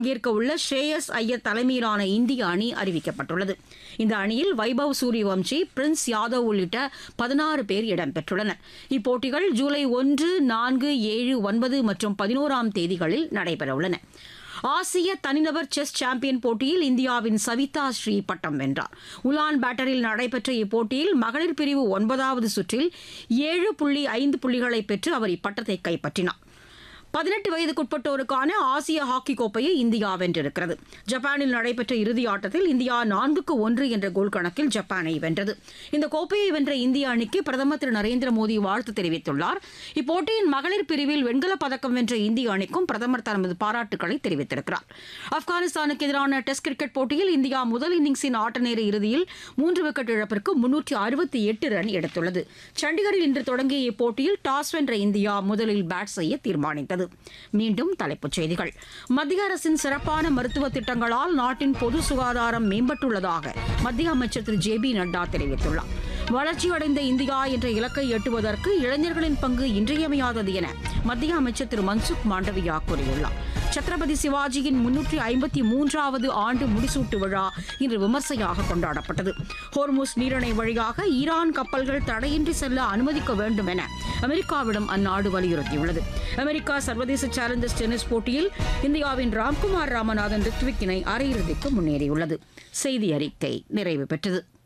பங்கேற்க உள்ள ஸ்ரேயஸ் ஐயர் தலைமையிலான இந்திய அணி அறிவிக்கப்பட்டுள்ளது இந்த அணியில் வைபவ் சூரியவம்சி பிரின்ஸ் யாதவ் உள்ளிட்ட பதினாறு பேர் இடம்பெற்றுள்ளனர் இப்போட்டிகள் ஜூலை ஒன்று நான்கு ஏழு ஒன்பது மற்றும் பதினோராம் தேதிகளில் நடைபெறவுள்ளன ஆசிய தனிநபர் செஸ் சாம்பியன் போட்டியில் இந்தியாவின் சவிதா ஸ்ரீ பட்டம் வென்றார் உலான் பேட்டரில் நடைபெற்ற இப்போட்டியில் மகளிர் பிரிவு ஒன்பதாவது சுற்றில் ஏழு புள்ளி ஐந்து புள்ளிகளை பெற்று அவர் இப்பட்டத்தை கைப்பற்றினார் பதினெட்டு வயதுக்குட்பட்டோருக்கான ஆசிய ஹாக்கி கோப்பையை இந்தியா வென்றிருக்கிறது ஜப்பானில் நடைபெற்ற இறுதி ஆட்டத்தில் இந்தியா நான்குக்கு ஒன்று என்ற கோல் கணக்கில் ஜப்பானை வென்றது இந்த கோப்பையை வென்ற இந்திய அணிக்கு பிரதமர் திரு நரேந்திர மோடி வாழ்த்து தெரிவித்துள்ளார் இப்போட்டியின் மகளிர் பிரிவில் வெண்கலப் பதக்கம் வென்ற இந்திய அணிக்கும் பிரதமர் தனது பாராட்டுக்களை தெரிவித்திருக்கிறார் ஆப்கானிஸ்தானுக்கு எதிரான டெஸ்ட் கிரிக்கெட் போட்டியில் இந்தியா முதல் இன்னிங்ஸின் ஆட்ட நேர இறுதியில் மூன்று விக்கெட் இழப்பிற்கு முன்னூற்றி அறுபத்தி எட்டு ரன் எடுத்துள்ளது சண்டிகரில் இன்று தொடங்கிய இப்போட்டியில் டாஸ் வென்ற இந்தியா முதலில் பேட் செய்ய தீர்மானித்தது மீண்டும் தலைப்புச் செய்திகள் மத்திய அரசின் சிறப்பான மருத்துவ திட்டங்களால் நாட்டின் பொது சுகாதாரம் மேம்பட்டுள்ளதாக மத்திய அமைச்சர் திரு ஜே பி நட்டா தெரிவித்துள்ளார் வளர்ச்சியடைந்த இந்தியா என்ற இலக்கை எட்டுவதற்கு இளைஞர்களின் பங்கு இன்றியமையாதது என மத்திய அமைச்சர் திரு மன்சுக் மாண்டவியா கூறியுள்ளார் சத்ரபதி சிவாஜியின் முன்னூற்றி ஐம்பத்தி மூன்றாவது ஆண்டு முடிசூட்டு விழா இன்று விமர்சையாக கொண்டாடப்பட்டது ஹோர்முஸ் நீரிணை வழியாக ஈரான் கப்பல்கள் தடையின்றி செல்ல அனுமதிக்க வேண்டும் என அமெரிக்காவிடம் அந்நாடு வலியுறுத்தியுள்ளது அமெரிக்கா சர்வதேச சேலஞ்சர்ஸ் டென்னிஸ் போட்டியில் இந்தியாவின் ராம்குமார் ராமநாதன் ரித்விக் இணை அரையிறுதிக்கு முன்னேறியுள்ளது செய்தி அறிக்கை நிறைவு பெற்றது